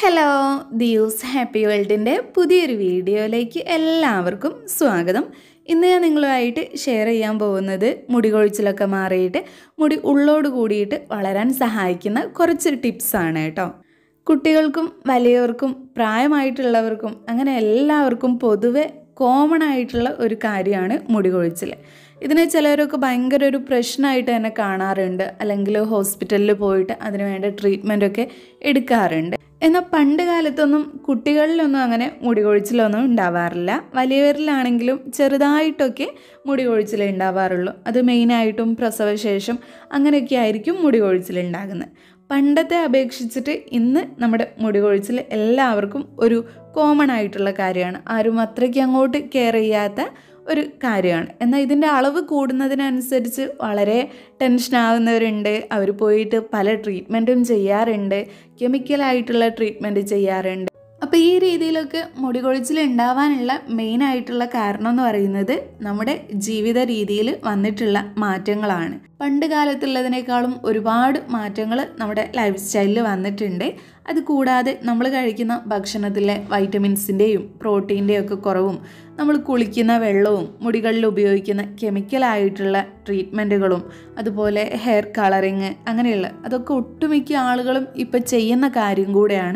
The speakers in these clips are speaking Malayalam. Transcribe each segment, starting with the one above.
ഹലോ ദിയൂസ് ഹാപ്പി വേൾഡിൻ്റെ പുതിയൊരു വീഡിയോയിലേക്ക് എല്ലാവർക്കും സ്വാഗതം ഇന്ന് ഞാൻ നിങ്ങളുമായിട്ട് ഷെയർ ചെയ്യാൻ പോകുന്നത് മുടി കൊഴിച്ചിലൊക്കെ മാറിയിട്ട് മുടി ഉള്ളോട് കൂടിയിട്ട് വളരാൻ സഹായിക്കുന്ന കുറച്ച് ടിപ്സാണ് കേട്ടോ കുട്ടികൾക്കും വലിയവർക്കും പ്രായമായിട്ടുള്ളവർക്കും അങ്ങനെ എല്ലാവർക്കും പൊതുവെ കോമൺ ആയിട്ടുള്ള ഒരു കാര്യമാണ് മുടി കൊഴിച്ചിൽ ഇതിനെ ചിലരൊക്കെ ഭയങ്കര ഒരു പ്രശ്നമായിട്ട് തന്നെ കാണാറുണ്ട് അല്ലെങ്കിൽ ഹോസ്പിറ്റലിൽ പോയിട്ട് അതിന് വേണ്ട ട്രീറ്റ്മെൻ്റ് ഒക്കെ എടുക്കാറുണ്ട് എന്നാൽ പണ്ട് കാലത്തൊന്നും കുട്ടികളിലൊന്നും അങ്ങനെ മുടി കൊഴിച്ചിലൊന്നും ഉണ്ടാവാറില്ല വലിയവരിലാണെങ്കിലും ചെറുതായിട്ടൊക്കെ മുടി കൊഴിച്ചിൽ ഉണ്ടാവാറുള്ളൂ അത് മെയിനായിട്ടും പ്രസവശേഷം അങ്ങനെയൊക്കെ ആയിരിക്കും മുടി കൊഴിച്ചിൽ ഉണ്ടാകുന്നത് പണ്ടത്തെ അപേക്ഷിച്ചിട്ട് ഇന്ന് നമ്മുടെ മുടി കൊഴിച്ചിൽ എല്ലാവർക്കും ഒരു കോമൺ ആയിട്ടുള്ള കാര്യമാണ് ആരും അത്രയ്ക്ക് അങ്ങോട്ട് കെയർ ചെയ്യാത്ത ഒരു കാര്യമാണ് എന്നാൽ ഇതിൻ്റെ അളവ് കൂടുന്നതിനനുസരിച്ച് വളരെ ടെൻഷൻ ആവുന്നവരുണ്ട് അവർ പോയിട്ട് പല ട്രീറ്റ്മെൻറ്റും ചെയ്യാറുണ്ട് കെമിക്കലായിട്ടുള്ള ട്രീറ്റ്മെൻറ്റ് ചെയ്യാറുണ്ട് അപ്പോൾ ഈ രീതിയിലൊക്കെ മുടി കൊഴിച്ചിൽ ഉണ്ടാവാനുള്ള മെയിൻ ആയിട്ടുള്ള കാരണം എന്ന് പറയുന്നത് നമ്മുടെ ജീവിത രീതിയിൽ വന്നിട്ടുള്ള മാറ്റങ്ങളാണ് പണ്ട് കാലത്തുള്ളതിനേക്കാളും ഒരുപാട് മാറ്റങ്ങൾ നമ്മുടെ ലൈഫ് സ്റ്റൈലിൽ വന്നിട്ടുണ്ട് അത് കൂടാതെ നമ്മൾ കഴിക്കുന്ന ഭക്ഷണത്തിലെ വൈറ്റമിൻസിൻ്റെയും പ്രോട്ടീൻ്റെയും ഒക്കെ കുറവും നമ്മൾ കുളിക്കുന്ന വെള്ളവും മുടികളിൽ ഉപയോഗിക്കുന്ന കെമിക്കലായിട്ടുള്ള ട്രീറ്റ്മെൻറ്റുകളും അതുപോലെ ഹെയർ കളറിങ് അങ്ങനെയുള്ള അതൊക്കെ ഒട്ടുമിക്ക ആളുകളും ഇപ്പം ചെയ്യുന്ന കാര്യം കൂടെയാണ്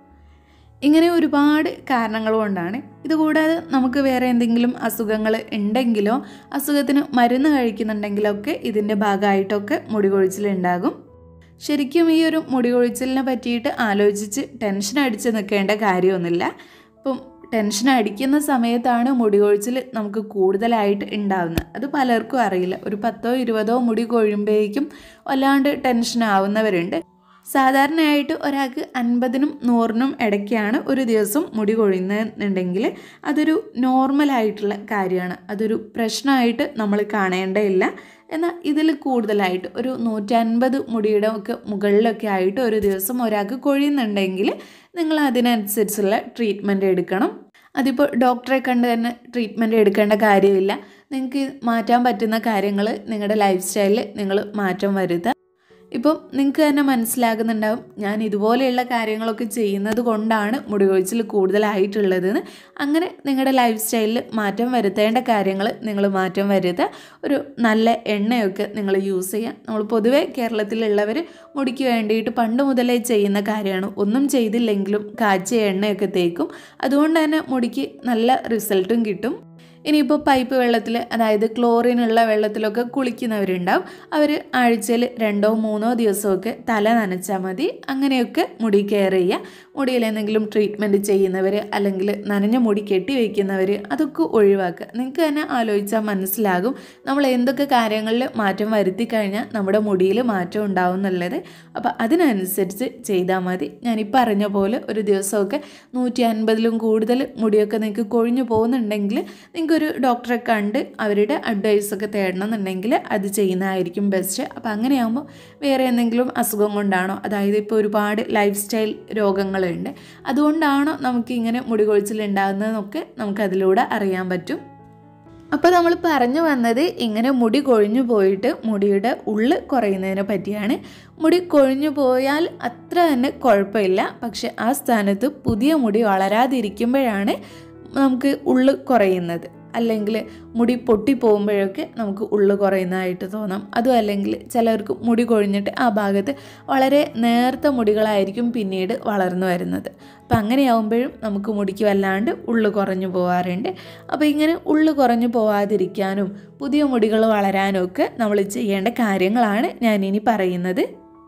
ഇങ്ങനെ ഒരുപാട് കാരണങ്ങൾ കൊണ്ടാണ് ഇതുകൂടാതെ നമുക്ക് വേറെ എന്തെങ്കിലും അസുഖങ്ങൾ ഉണ്ടെങ്കിലോ അസുഖത്തിന് മരുന്ന് കഴിക്കുന്നുണ്ടെങ്കിലോ ഒക്കെ ഇതിൻ്റെ ഭാഗമായിട്ടൊക്കെ മുടി കൊഴിച്ചിലുണ്ടാകും ശരിക്കും ഈ ഒരു മുടി കൊഴിച്ചിലിനെ പറ്റിയിട്ട് ആലോചിച്ച് ടെൻഷൻ അടിച്ച് നിൽക്കേണ്ട കാര്യമൊന്നുമില്ല ഇപ്പം ടെൻഷൻ അടിക്കുന്ന സമയത്താണ് മുടി കൊഴിച്ചിൽ നമുക്ക് കൂടുതലായിട്ട് ഉണ്ടാവുന്നത് അത് പലർക്കും അറിയില്ല ഒരു പത്തോ ഇരുപതോ മുടി കൊഴിയുമ്പോഴേക്കും വല്ലാണ്ട് ടെൻഷൻ ആവുന്നവരുണ്ട് സാധാരണയായിട്ട് ഒരാൾക്ക് അൻപതിനും നൂറിനും ഇടയ്ക്കാണ് ഒരു ദിവസം മുടി കൊഴിയുന്നുണ്ടെങ്കിൽ അതൊരു നോർമലായിട്ടുള്ള കാര്യമാണ് അതൊരു പ്രശ്നമായിട്ട് നമ്മൾ കാണേണ്ടതില്ല എന്നാൽ ഇതിൽ കൂടുതലായിട്ട് ഒരു നൂറ്റൻപത് മുടിയുടെ ഒക്കെ മുകളിലൊക്കെ ആയിട്ട് ഒരു ദിവസം ഒരാൾക്ക് കൊഴിയുന്നുണ്ടെങ്കിൽ നിങ്ങൾ അതിനനുസരിച്ചുള്ള ട്രീറ്റ്മെൻറ്റ് എടുക്കണം അതിപ്പോൾ ഡോക്ടറെ കണ്ട് തന്നെ ട്രീറ്റ്മെൻറ്റ് എടുക്കേണ്ട കാര്യമില്ല നിങ്ങൾക്ക് മാറ്റാൻ പറ്റുന്ന കാര്യങ്ങൾ നിങ്ങളുടെ ലൈഫ് സ്റ്റൈലിൽ നിങ്ങൾ മാറ്റം വരുത്തുക ഇപ്പം നിങ്ങൾക്ക് തന്നെ മനസ്സിലാകുന്നുണ്ടാവും ഞാൻ ഇതുപോലെയുള്ള കാര്യങ്ങളൊക്കെ ചെയ്യുന്നത് കൊണ്ടാണ് മുടി കൊഴിച്ചിൽ കൂടുതലായിട്ടുള്ളതെന്ന് അങ്ങനെ നിങ്ങളുടെ ലൈഫ് സ്റ്റൈലിൽ മാറ്റം വരുത്തേണ്ട കാര്യങ്ങൾ നിങ്ങൾ മാറ്റം വരുത്തുക ഒരു നല്ല എണ്ണയൊക്കെ നിങ്ങൾ യൂസ് ചെയ്യുക നമ്മൾ പൊതുവേ കേരളത്തിലുള്ളവർ മുടിക്ക് വേണ്ടിയിട്ട് പണ്ട് മുതലേ ചെയ്യുന്ന കാര്യമാണ് ഒന്നും ചെയ്തില്ലെങ്കിലും കാച്ചിയ എണ്ണയൊക്കെ തേക്കും അതുകൊണ്ട് തന്നെ മുടിക്ക് നല്ല റിസൾട്ടും കിട്ടും ഇനിയിപ്പോൾ പൈപ്പ് വെള്ളത്തിൽ അതായത് ക്ലോറിനുള്ള വെള്ളത്തിലൊക്കെ കുളിക്കുന്നവരുണ്ടാവും അവർ ആഴ്ചയിൽ രണ്ടോ മൂന്നോ ദിവസമൊക്കെ തല നനച്ചാൽ മതി അങ്ങനെയൊക്കെ മുടി കെയർ ചെയ്യുക മുടിയിൽ എന്തെങ്കിലും ട്രീറ്റ്മെൻറ്റ് ചെയ്യുന്നവർ അല്ലെങ്കിൽ നനഞ്ഞ മുടി കെട്ടി വയ്ക്കുന്നവർ അതൊക്കെ ഒഴിവാക്കുക നിങ്ങൾക്ക് തന്നെ ആലോചിച്ചാൽ മനസ്സിലാകും നമ്മൾ എന്തൊക്കെ കാര്യങ്ങളിൽ മാറ്റം വരുത്തി കഴിഞ്ഞാൽ നമ്മുടെ മുടിയിൽ മാറ്റം ഉണ്ടാവും എന്നുള്ളത് അപ്പോൾ അതിനനുസരിച്ച് ചെയ്താൽ മതി ഞാനീ പറഞ്ഞ പോലെ ഒരു ദിവസമൊക്കെ നൂറ്റി അൻപതിലും കൂടുതൽ മുടിയൊക്കെ നിങ്ങൾക്ക് കൊഴിഞ്ഞു പോകുന്നുണ്ടെങ്കിൽ നിങ്ങൾക്കൊരു ഡോക്ടറെ കണ്ട് അവരുടെ അഡ്വൈസൊക്കെ തേടണം എന്നുണ്ടെങ്കിൽ അത് ചെയ്യുന്നതായിരിക്കും ബെസ്റ്റ് അപ്പോൾ അങ്ങനെയാകുമ്പോൾ വേറെ എന്തെങ്കിലും അസുഖം കൊണ്ടാണോ അതായത് ഇപ്പോൾ ഒരുപാട് ലൈഫ് സ്റ്റൈൽ രോഗങ്ങളുണ്ട് അതുകൊണ്ടാണോ നമുക്ക് ഇങ്ങനെ മുടി കൊഴിച്ചിൽ ഉണ്ടാകുന്നതെന്നൊക്കെ നമുക്കതിലൂടെ അറിയാൻ പറ്റും അപ്പോൾ നമ്മൾ പറഞ്ഞു വന്നത് ഇങ്ങനെ മുടി കൊഴിഞ്ഞു പോയിട്ട് മുടിയുടെ ഉള്ള് കുറയുന്നതിനെ പറ്റിയാണ് മുടി കൊഴിഞ്ഞു പോയാൽ അത്ര തന്നെ കുഴപ്പമില്ല പക്ഷെ ആ സ്ഥാനത്ത് പുതിയ മുടി വളരാതിരിക്കുമ്പോഴാണ് നമുക്ക് ഉള്ള് കുറയുന്നത് അല്ലെങ്കിൽ മുടി പൊട്ടിപ്പോകുമ്പോഴൊക്കെ നമുക്ക് ഉള്ളു കുറയുന്നതായിട്ട് തോന്നാം അതും അല്ലെങ്കിൽ ചിലർക്ക് മുടി കൊഴിഞ്ഞിട്ട് ആ ഭാഗത്ത് വളരെ നേർത്ത മുടികളായിരിക്കും പിന്നീട് വളർന്നു വരുന്നത് അപ്പം അങ്ങനെയാവുമ്പോഴും നമുക്ക് മുടിക്ക് വല്ലാണ്ട് ഉള്ളു കുറഞ്ഞു പോകാറുണ്ട് അപ്പോൾ ഇങ്ങനെ ഉള്ളു കുറഞ്ഞു പോവാതിരിക്കാനും പുതിയ മുടികൾ വളരാനും ഒക്കെ നമ്മൾ ചെയ്യേണ്ട കാര്യങ്ങളാണ് ഞാനിനി പറയുന്നത്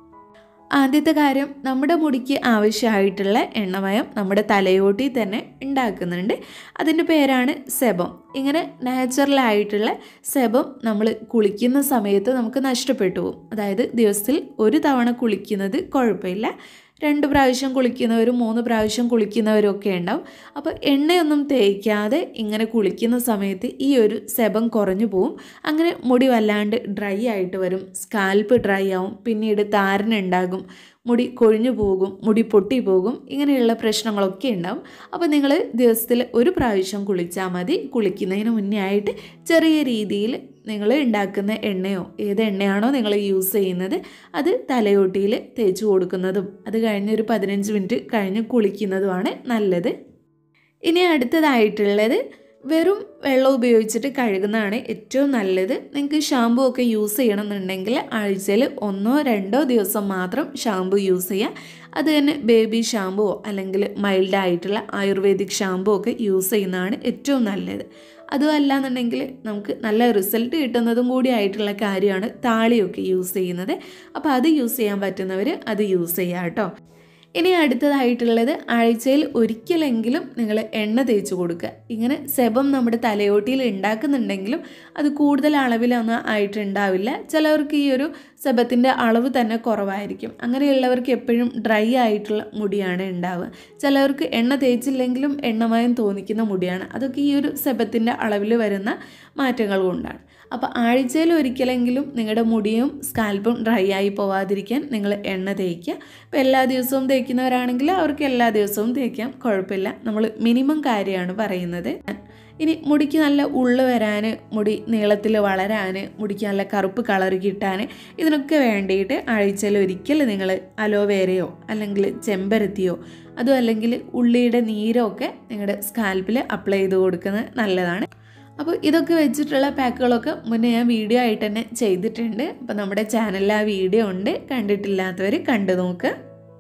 ആദ്യത്തെ കാര്യം നമ്മുടെ മുടിക്ക് ആവശ്യമായിട്ടുള്ള എണ്ണമയം നമ്മുടെ തലയോട്ടി തന്നെ ഉണ്ടാക്കുന്നുണ്ട് അതിൻ്റെ പേരാണ് സെബം ഇങ്ങനെ നാച്ചുറലായിട്ടുള്ള സെബം നമ്മൾ കുളിക്കുന്ന സമയത്ത് നമുക്ക് നഷ്ടപ്പെട്ടു പോകും അതായത് ദിവസത്തിൽ ഒരു തവണ കുളിക്കുന്നത് കുഴപ്പമില്ല രണ്ട് പ്രാവശ്യം കുളിക്കുന്നവരും മൂന്ന് പ്രാവശ്യം കുളിക്കുന്നവരും ഒക്കെ ഉണ്ടാവും അപ്പോൾ എണ്ണയൊന്നും തേക്കാതെ ഇങ്ങനെ കുളിക്കുന്ന സമയത്ത് ഈ ഒരു സെബം കുറഞ്ഞു പോവും അങ്ങനെ മുടി വല്ലാണ്ട് ഡ്രൈ ആയിട്ട് വരും സ്കാൽപ്പ് ഡ്രൈ ആവും പിന്നീട് താരനുണ്ടാകും മുടി കൊഴിഞ്ഞു പോകും മുടി പൊട്ടി പോകും ഇങ്ങനെയുള്ള പ്രശ്നങ്ങളൊക്കെ ഉണ്ടാവും അപ്പോൾ നിങ്ങൾ ദിവസത്തിൽ ഒരു പ്രാവശ്യം കുളിച്ചാൽ മതി കുളിക്കുന്നതിന് മുന്നേ ആയിട്ട് ചെറിയ രീതിയിൽ നിങ്ങൾ ഉണ്ടാക്കുന്ന എണ്ണയോ ഏത് എണ്ണയാണോ നിങ്ങൾ യൂസ് ചെയ്യുന്നത് അത് തലയോട്ടിയിൽ തേച്ച് കൊടുക്കുന്നതും അത് കഴിഞ്ഞ് ഒരു പതിനഞ്ച് മിനിറ്റ് കഴിഞ്ഞ് കുളിക്കുന്നതുമാണ് നല്ലത് ഇനി അടുത്തതായിട്ടുള്ളത് വെറും വെള്ളം ഉപയോഗിച്ചിട്ട് കഴുകുന്നതാണ് ഏറ്റവും നല്ലത് നിങ്ങൾക്ക് ഷാമ്പു ഒക്കെ യൂസ് ചെയ്യണമെന്നുണ്ടെങ്കിൽ ആഴ്ചയിൽ ഒന്നോ രണ്ടോ ദിവസം മാത്രം ഷാമ്പു യൂസ് ചെയ്യുക അത് തന്നെ ബേബി ഷാമ്പുവോ അല്ലെങ്കിൽ മൈൽഡ് ആയിട്ടുള്ള ആയുർവേദിക് ഷാമ്പു ഒക്കെ യൂസ് ചെയ്യുന്നതാണ് ഏറ്റവും നല്ലത് അതും അല്ലാന്നുണ്ടെങ്കിൽ നമുക്ക് നല്ല റിസൾട്ട് കിട്ടുന്നതും കൂടി ആയിട്ടുള്ള കാര്യമാണ് താളിയൊക്കെ യൂസ് ചെയ്യുന്നത് അപ്പോൾ അത് യൂസ് ചെയ്യാൻ പറ്റുന്നവർ അത് യൂസ് ചെയ്യുക കേട്ടോ ഇനി അടുത്തതായിട്ടുള്ളത് ആഴ്ചയിൽ ഒരിക്കലെങ്കിലും നിങ്ങൾ എണ്ണ തേച്ച് കൊടുക്കുക ഇങ്ങനെ സെബം നമ്മുടെ തലയോട്ടിയിൽ ഉണ്ടാക്കുന്നുണ്ടെങ്കിലും അത് കൂടുതൽ അളവിലൊന്നും ആയിട്ടുണ്ടാവില്ല ചിലവർക്ക് ഈ ഒരു സെബത്തിൻ്റെ അളവ് തന്നെ കുറവായിരിക്കും അങ്ങനെയുള്ളവർക്ക് എപ്പോഴും ഡ്രൈ ആയിട്ടുള്ള മുടിയാണ് ഉണ്ടാവുക ചിലവർക്ക് എണ്ണ തേച്ചില്ലെങ്കിലും എണ്ണമയം തോന്നിക്കുന്ന മുടിയാണ് അതൊക്കെ ഈ ഒരു സെബത്തിൻ്റെ അളവിൽ വരുന്ന മാറ്റങ്ങൾ കൊണ്ടാണ് അപ്പോൾ ആഴ്ചയിൽ ഒരിക്കലെങ്കിലും നിങ്ങളുടെ മുടിയും സ്കാൽപ്പും ഡ്രൈ ആയി പോവാതിരിക്കാൻ നിങ്ങൾ എണ്ണ തേക്കുക ഇപ്പോൾ എല്ലാ ദിവസവും തേക്കുന്നവരാണെങ്കിൽ അവർക്ക് എല്ലാ ദിവസവും തേക്കാം കുഴപ്പമില്ല നമ്മൾ മിനിമം കാര്യമാണ് പറയുന്നത് ഇനി മുടിക്ക് നല്ല ഉള്ളു വരാൻ മുടി നീളത്തിൽ വളരാൻ മുടിക്ക് നല്ല കറുപ്പ് കളർ കിട്ടാൻ ഇതിനൊക്കെ വേണ്ടിയിട്ട് ആഴ്ചയിൽ ഒരിക്കൽ നിങ്ങൾ അലോവേരയോ അല്ലെങ്കിൽ ചെമ്പരത്തിയോ അതും അല്ലെങ്കിൽ ഉള്ളിയുടെ നീരോ ഒക്കെ നിങ്ങളുടെ സ്കാൽപ്പിൽ അപ്ലൈ ചെയ്ത് കൊടുക്കുന്നത് നല്ലതാണ് അപ്പോൾ ഇതൊക്കെ വെച്ചിട്ടുള്ള പാക്കുകളൊക്കെ മുന്നേ ഞാൻ വീഡിയോ ആയിട്ട് തന്നെ ചെയ്തിട്ടുണ്ട് അപ്പോൾ നമ്മുടെ ചാനലിൽ ആ വീഡിയോ ഉണ്ട് കണ്ടിട്ടില്ലാത്തവർ കണ്ടു നോക്കുക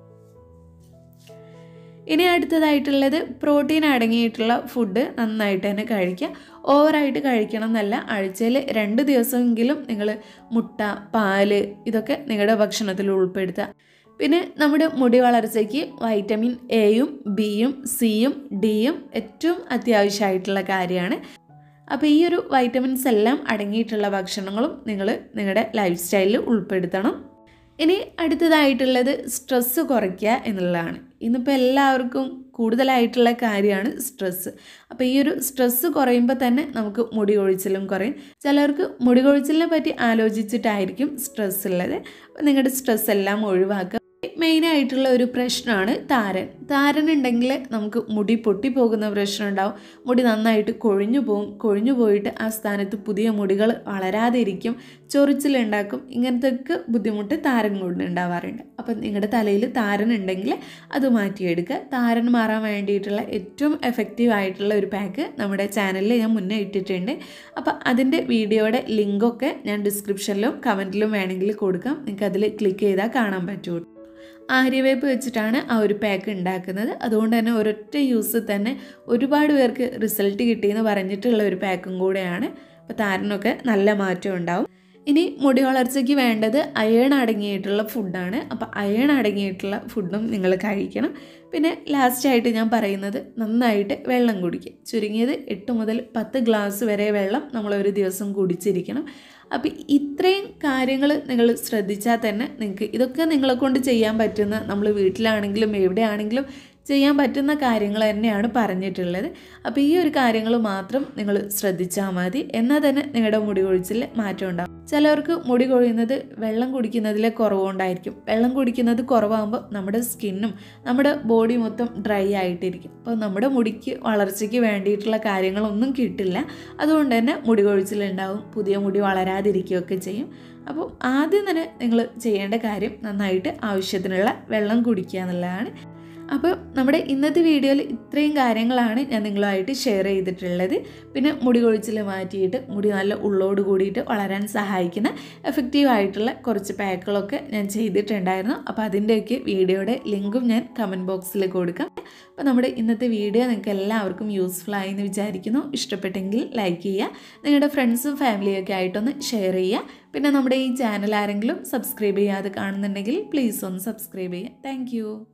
ഇനി അടുത്തതായിട്ടുള്ളത് പ്രോട്ടീൻ അടങ്ങിയിട്ടുള്ള ഫുഡ് നന്നായിട്ട് തന്നെ കഴിക്കുക ഓവറായിട്ട് കഴിക്കണം എന്നല്ല ആഴ്ചയിൽ രണ്ട് ദിവസമെങ്കിലും നിങ്ങൾ മുട്ട പാല് ഇതൊക്കെ നിങ്ങളുടെ ഭക്ഷണത്തിൽ ഉൾപ്പെടുത്തുക പിന്നെ നമ്മുടെ മുടി വളർച്ചയ്ക്ക് വൈറ്റമിൻ എയും ബിയും സിയും ഡിയും ഏറ്റവും അത്യാവശ്യമായിട്ടുള്ള കാര്യമാണ് അപ്പോൾ ഈ ഒരു വൈറ്റമിൻസ് എല്ലാം അടങ്ങിയിട്ടുള്ള ഭക്ഷണങ്ങളും നിങ്ങൾ നിങ്ങളുടെ ലൈഫ് സ്റ്റൈലിൽ ഉൾപ്പെടുത്തണം ഇനി അടുത്തതായിട്ടുള്ളത് സ്ട്രെസ്സ് കുറയ്ക്കുക എന്നുള്ളതാണ് ഇന്നിപ്പോൾ എല്ലാവർക്കും കൂടുതലായിട്ടുള്ള കാര്യമാണ് സ്ട്രെസ്സ് അപ്പോൾ ഈ ഒരു സ്ട്രെസ്സ് കുറയുമ്പോൾ തന്നെ നമുക്ക് മുടി കൊഴിച്ചിലും കുറയും ചിലർക്ക് മുടി കൊഴിച്ചിലിനെ പറ്റി ആലോചിച്ചിട്ടായിരിക്കും സ്ട്രെസ് ഉള്ളത് അപ്പോൾ നിങ്ങളുടെ സ്ട്രെസ് എല്ലാം ഒഴിവാക്കുക മെയിനായിട്ടുള്ള ഒരു പ്രശ്നമാണ് താരൻ താരൻ ഉണ്ടെങ്കിൽ നമുക്ക് മുടി പൊട്ടിപ്പോകുന്ന പ്രശ്നം ഉണ്ടാവും മുടി നന്നായിട്ട് കൊഴിഞ്ഞു പോകും കൊഴിഞ്ഞു പോയിട്ട് ആ സ്ഥാനത്ത് പുതിയ മുടികൾ വളരാതെ ഇരിക്കും ചൊറിച്ചിലുണ്ടാക്കും ഇങ്ങനത്തെയൊക്കെ ബുദ്ധിമുട്ട് താരൻ കൊണ്ട് ഉണ്ടാവാറുണ്ട് അപ്പം നിങ്ങളുടെ തലയിൽ താരൻ ഉണ്ടെങ്കിൽ അത് മാറ്റിയെടുക്കുക താരൻ മാറാൻ വേണ്ടിയിട്ടുള്ള ഏറ്റവും എഫക്റ്റീവ് ആയിട്ടുള്ള ഒരു പാക്ക് നമ്മുടെ ചാനലിൽ ഞാൻ മുന്നേ ഇട്ടിട്ടുണ്ട് അപ്പോൾ അതിൻ്റെ വീഡിയോയുടെ ലിങ്കൊക്കെ ഞാൻ ഡിസ്ക്രിപ്ഷനിലും കമൻറ്റിലും വേണമെങ്കിൽ കൊടുക്കാം നിങ്ങൾക്ക് അതിൽ ക്ലിക്ക് ചെയ്താൽ കാണാൻ പറ്റുള്ളൂ ആര്യവേപ്പ് വെച്ചിട്ടാണ് ആ ഒരു പാക്ക് ഉണ്ടാക്കുന്നത് അതുകൊണ്ട് തന്നെ ഒരൊറ്റ യൂസ് തന്നെ ഒരുപാട് പേർക്ക് റിസൾട്ട് കിട്ടിയെന്ന് പറഞ്ഞിട്ടുള്ള ഒരു പാക്കും കൂടെയാണ് അപ്പോൾ താരനൊക്കെ നല്ല മാറ്റം ഉണ്ടാവും ഇനി മുടി വളർച്ചയ്ക്ക് വേണ്ടത് അയേൺ അടങ്ങിയിട്ടുള്ള ഫുഡാണ് അപ്പോൾ അയേൺ അടങ്ങിയിട്ടുള്ള ഫുഡും നിങ്ങൾ കഴിക്കണം പിന്നെ ലാസ്റ്റായിട്ട് ഞാൻ പറയുന്നത് നന്നായിട്ട് വെള്ളം കുടിക്കുക ചുരുങ്ങിയത് എട്ട് മുതൽ പത്ത് ഗ്ലാസ് വരെ വെള്ളം നമ്മൾ ഒരു ദിവസം കുടിച്ചിരിക്കണം അപ്പോൾ ഇത്രയും കാര്യങ്ങൾ നിങ്ങൾ ശ്രദ്ധിച്ചാൽ തന്നെ നിങ്ങൾക്ക് ഇതൊക്കെ നിങ്ങളെ കൊണ്ട് ചെയ്യാൻ പറ്റുന്ന നമ്മൾ വീട്ടിലാണെങ്കിലും എവിടെയാണെങ്കിലും ചെയ്യാൻ പറ്റുന്ന കാര്യങ്ങൾ തന്നെയാണ് പറഞ്ഞിട്ടുള്ളത് അപ്പോൾ ഈ ഒരു കാര്യങ്ങൾ മാത്രം നിങ്ങൾ ശ്രദ്ധിച്ചാൽ മതി എന്നാൽ തന്നെ നിങ്ങളുടെ മുടി കൊഴിച്ചിൽ മാറ്റം ഉണ്ടാകും ചിലവർക്ക് മുടി കൊഴിയുന്നത് വെള്ളം കുടിക്കുന്നതിലെ കുറവുകൊണ്ടായിരിക്കും വെള്ളം കുടിക്കുന്നത് കുറവാകുമ്പോൾ നമ്മുടെ സ്കിന്നും നമ്മുടെ ബോഡി മൊത്തം ഡ്രൈ ആയിട്ടിരിക്കും അപ്പോൾ നമ്മുടെ മുടിക്ക് വളർച്ചയ്ക്ക് വേണ്ടിയിട്ടുള്ള കാര്യങ്ങളൊന്നും കിട്ടില്ല അതുകൊണ്ട് തന്നെ മുടി കൊഴിച്ചിലുണ്ടാവും പുതിയ മുടി വളരാതിരിക്കുകയൊക്കെ ചെയ്യും അപ്പോൾ ആദ്യം തന്നെ നിങ്ങൾ ചെയ്യേണ്ട കാര്യം നന്നായിട്ട് ആവശ്യത്തിനുള്ള വെള്ളം കുടിക്കുക എന്നുള്ളതാണ് അപ്പോൾ നമ്മുടെ ഇന്നത്തെ വീഡിയോയിൽ ഇത്രയും കാര്യങ്ങളാണ് ഞാൻ നിങ്ങളുമായിട്ട് ഷെയർ ചെയ്തിട്ടുള്ളത് പിന്നെ മുടി കൊഴിച്ചിൽ മാറ്റിയിട്ട് മുടി നല്ല ഉള്ളോട് കൂടിയിട്ട് വളരാൻ സഹായിക്കുന്ന എഫക്റ്റീവ് ആയിട്ടുള്ള കുറച്ച് പാക്കുകളൊക്കെ ഞാൻ ചെയ്തിട്ടുണ്ടായിരുന്നു അപ്പോൾ അതിൻ്റെയൊക്കെ വീഡിയോയുടെ ലിങ്കും ഞാൻ കമൻറ്റ് ബോക്സിൽ കൊടുക്കാം അപ്പോൾ നമ്മുടെ ഇന്നത്തെ വീഡിയോ നിങ്ങൾക്ക് എല്ലാവർക്കും യൂസ്ഫുൾ ആയി എന്ന് വിചാരിക്കുന്നു ഇഷ്ടപ്പെട്ടെങ്കിൽ ലൈക്ക് ചെയ്യുക നിങ്ങളുടെ ഫ്രണ്ട്സും ഫാമിലിയൊക്കെ ആയിട്ടൊന്ന് ഷെയർ ചെയ്യുക പിന്നെ നമ്മുടെ ഈ ചാനൽ ആരെങ്കിലും സബ്സ്ക്രൈബ് ചെയ്യാതെ കാണുന്നുണ്ടെങ്കിൽ പ്ലീസ് ഒന്ന് സബ്സ്ക്രൈബ് ചെയ്യുക താങ്ക്